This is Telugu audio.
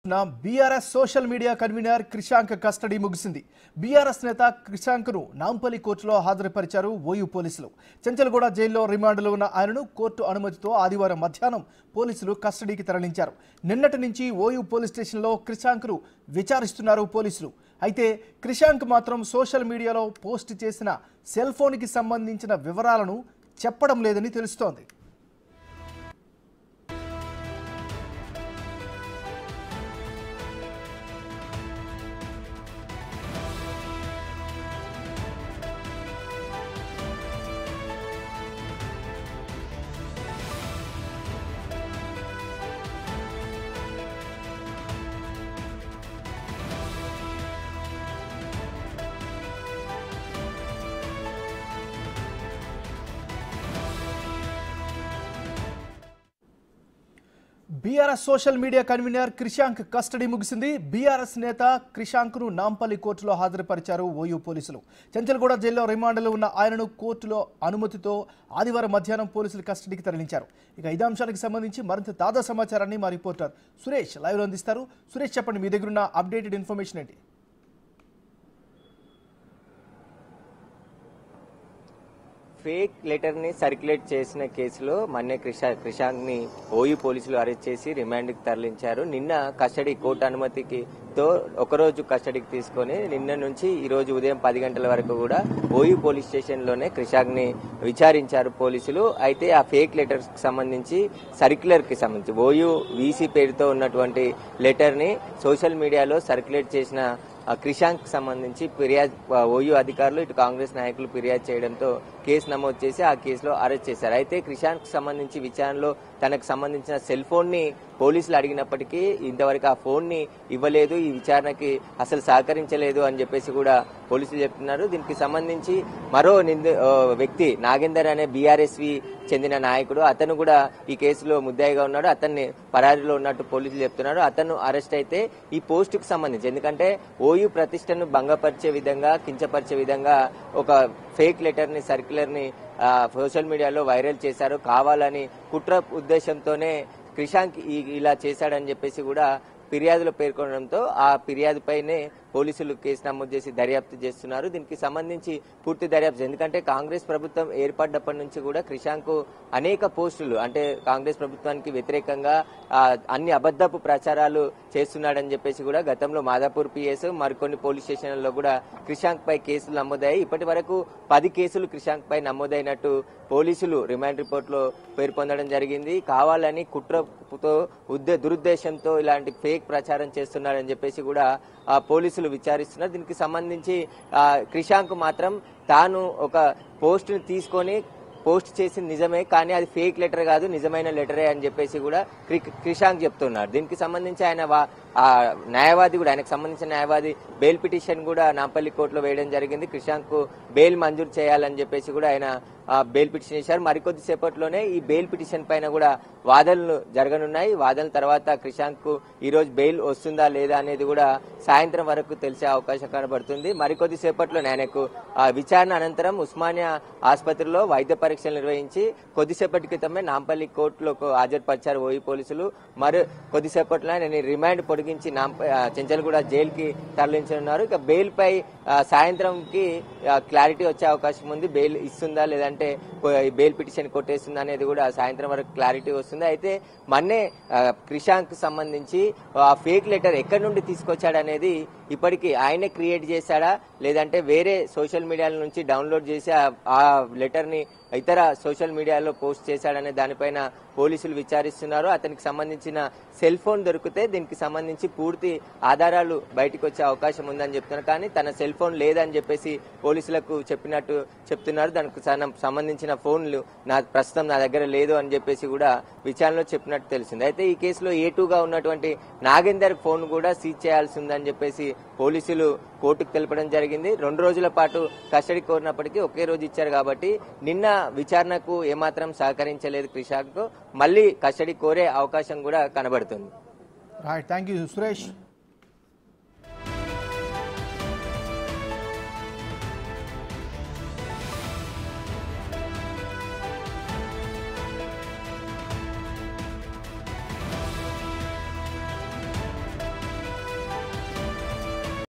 నా BRS social media convener Krishank custody ముగిసింది బీఆర్ఎస్ నేత క్రిషాంక్ను నాంపల్లి కోర్టులో హాజరుపరిచారు ఓయూ పోలీసులు చెంచల్గూడ జైల్లో రిమాండ్లో ఉన్న ఆయనను కోర్టు అనుమతితో ఆదివారం మధ్యాహ్నం పోలీసులు కస్టడీకి తరలించారు నిన్నటి నుంచి ఓయూ పోలీస్ స్టేషన్లో క్రిషాంక్ను విచారిస్తున్నారు పోలీసులు అయితే క్రిషాంక్ మాత్రం సోషల్ మీడియాలో పోస్ట్ చేసిన సెల్ ఫోన్కి సంబంధించిన వివరాలను చెప్పడం లేదని తెలుస్తోంది BRS social media convener Krishank custody ముగిసింది బీఆర్ఎస్ నేత క్రిషాంక్ను నాంపల్లి కోర్టులో హాజరుపరిచారు ఓయూ పోలీసులు చెంచల్గూడ జైల్లో రిమాండ్లో ఉన్న ఆయనను కోర్టులో అనుమతితో ఆదివారం మధ్యాహ్నం పోలీసులు కస్టడీకి తరలించారు ఇక ఇదే అంశానికి సంబంధించి మరింత తాజా సమాచారాన్ని మా రిపోర్టర్ సురేష్ లైవ్లో అందిస్తారు సురేష్ చెప్పండి మీ దగ్గర ఉన్న అప్డేటెడ్ ఇన్ఫర్మేషన్ ఏంటి ఫేక్ లెటర్ ని సర్క్యులేట్ చేసిన కేసులో మన్నే క్రిషా క్రిషాంక్ ని ఓయూ పోలీసులు అరెస్ట్ చేసి రిమాండ్ కి తరలించారు నిన్న కస్టడీ కోర్టు అనుమతికి తో ఒకరోజు కస్టడీకి తీసుకొని నిన్న నుంచి ఈ రోజు ఉదయం పది గంటల వరకు కూడా ఓయూ పోలీస్ స్టేషన్ లోనే క్రిషాంక్ ని విచారించారు పోలీసులు అయితే ఆ ఫేక్ లెటర్ కి సంబంధించి సర్క్యులర్ కి సంబంధించి ఓయూ వీసీ పేరుతో ఉన్నటువంటి లెటర్ ని సోషల్ మీడియాలో సర్క్యులేట్ చేసిన ఆ క్రిషాంక్ సంబంధించి ఫిర్యాదు ఆ, ఓయూ అధికారులు ఇటు కాంగ్రెస్ నాయకులు ఫిర్యాదు చేయడంతో కేసు నమోదు చేసి ఆ కేసులో అరెస్ట్ చేశారు అయితే క్రిషాంక్ సంబంధించి విచారణలో తనకు సంబంధించిన సెల్ ఫోన్ ని పోలీసులు అడిగినప్పటికీ ఇంతవరకు ఆ ఫోన్ ని ఇవ్వలేదు ఈ విచారణకి అసలు సహకరించలేదు అని చెప్పేసి కూడా పోలీసులు చెప్తున్నారు దీనికి సంబంధించి మరో నింద ఆ, వ్యక్తి నాగేందర్ అనే బీఆర్ఎస్వి చెందిన నాయకుడు అతను కూడా ఈ కేసులో ముద్దాయిగా ఉన్నాడు అతన్ని పరారీలో ఉన్నట్టు పోలీసులు చెప్తున్నారు అతను అరెస్ట్ అయితే ఈ పోస్ట్ కు సంబంధించి ఎందుకంటే ఓయూ ప్రతిష్టను భంగపరిచే విధంగా కించపరిచే విధంగా ఒక ఫేక్ లెటర్ ని సర్క్యులర్ ని ఆ, సోషల్ మీడియాలో వైరల్ చేశారు కావాలని కుట్ర ఉద్దేశంతోనే క్రిషాంక్ ఈ- ఇలా చేశాడని చెప్పేసి కూడా ఫిర్యాదులో పేర్కొనడంతో ఆ ఫిర్యాదుపైనే పోలీసులు కేసు నమోదు చేసి దర్యాప్తు చేస్తున్నారు దీనికి సంబంధించి పూర్తి దర్యాప్తు ఎందుకంటే కాంగ్రెస్ ప్రభుత్వం ఏర్పడ్డప్పటి నుంచి కూడా క్రిషాంక్ అనేక పోస్టులు అంటే కాంగ్రెస్ ప్రభుత్వానికి వ్యతిరేకంగా ఆ, అన్ని అబద్ధపు ప్రచారాలు చేస్తున్నాడని చెప్పేసి కూడా గతంలో మాదాపూర్ పిఎస్ మరికొన్ని పోలీస్ స్టేషన్లలో కూడా క్రిషాంక్ పై కేసులు నమోదయ్యాయి ఇప్పటి వరకు పది కేసులు క్రిషాంక్ పై నమోదైనట్టు పోలీసులు రిమాండ్ రిపోర్ట్ లో పేర్కొనడం జరిగింది కావాలని కుట్రతో ఉద్దే దురుద్దేశంతో ఇలాంటి ఫేక్ ప్రచారం చేస్తున్నాడని చెప్పేసి కూడా ఆ పోలీసులు విచారిస్తున్నారు దీనికి సంబంధించి ఆ, క్రిషాంక్ మాత్రం తాను ఒక పోస్ట్ ని తీసుకొని పోస్ట్ చేసింది నిజమే కానీ అది ఫేక్ లెటర్ కాదు నిజమైన లెటరే అని చెప్పేసి కూడా క్రి- క్రిషాంక్ చెప్తున్నారు దీనికి సంబంధించి ఆయన వా- ఆ న్యాయవాది కూడా ఆయనకు సంబంధించిన న్యాయవాది బెయిల్ పిటిషన్ కూడా నాంపల్లి కోర్టులో వేయడం జరిగింది క్రిషాంక్ కు బెయిల్ మంజూరు చేయాలని చెప్పేసి కూడా ఆయన ఆ, బెయిల్ పిటిషన్ చేశారు మరికొద్ది సేపట్లోనే ఈ బెయిల్ పిటిషన్ పైన కూడా వాదనలు జరగనున్నాయి వాదనల తర్వాత క్రిషాంక్ కు ఈ రోజు బెయిల్ వస్తుందా లేదా అనేది కూడా సాయంత్రం వరకు తెలిసే అవకాశం కనబడుతుంది మరికొద్ది సేపట్లోనే ఆయనకు ఆ, విచారణ అనంతరం ఉస్మానియా ఆసుపత్రిలో వైద్య పరీక్షలు నిర్వహించి కొద్దిసేపటి క్రితమే నాంపల్లి కోర్టులో హాజరుపరిచారు ఓయి పోలీసులు మరి కొద్దిసేపట్లో ఆయన రిమాండ్ పొడిగించి నాంప ఆ, చెంచల్గూడ జైలుకి తరలించనున్నారు ఇక బెయిల్ పై ఆ, సాయంత్రంకి ఆ, క్లారిటీ వచ్చే అవకాశం ఉంది బెయిల్ ఇస్తుందా లేదంటే కొ- ఈ బెయిల్ పిటిషన్ కొట్టేస్తుందా అనేది కూడా సాయంత్రం వరకు క్లారిటీ వస్తుంది అయితే మొన్నే ఆ, క్రిషాంక్ సంబంధించి ఆ ఫేక్ లెటర్ ఎక్కడి నుండి తీసుకొచ్చాడు అనేది ఇప్పటికీ ఆయనే క్రియేట్ చేశాడా లేదంటే వేరే సోషల్ మీడియాల నుంచి డౌన్లోడ్ చేసి ఆ- ఆ లెటర్ ని ఇతర సోషల్ మీడియాలో పోస్ట్ చేశాడనే దానిపైన పోలీసులు విచారిస్తున్నారు అతనికి సంబంధించిన సెల్ ఫోన్ దొరికితే దీనికి సంబంధించి పూర్తి ఆధారాలు బయటకు వచ్చే అవకాశం ఉందని చెప్తున్నారు కానీ తన సెల్ ఫోన్ లేదని చెప్పేసి పోలీసులకు చెప్పినట్టు చెప్తున్నారు దానికి సన- సంబంధించిన ఫోన్లు నా ప్రస్తుతం నా దగ్గర లేదు అని చెప్పేసి కూడా విచారణలో చెప్పినట్టు తెలిసింది అయితే ఈ కేసులో ఏ గా ఉన్నటువంటి నాగేందర్ ఫోన్ కూడా సీజ్ చేయాల్సి ఉందని చెప్పేసి పోలీసులు కోర్టుకు తెలపడం జరిగింది రెండు రోజుల పాటు కస్టడీ కోరినప్పటికీ ఒకే రోజు ఇచ్చారు కాబట్టి నిన్న విచారణకు ఏమాత్రం సహకరించలేదు క్రిషాంక్ మళ్ళీ కస్టడీ కోరే అవకాశం కూడా కనబడుతుంది రైట్ థ్యాంక్ యూ సురేష్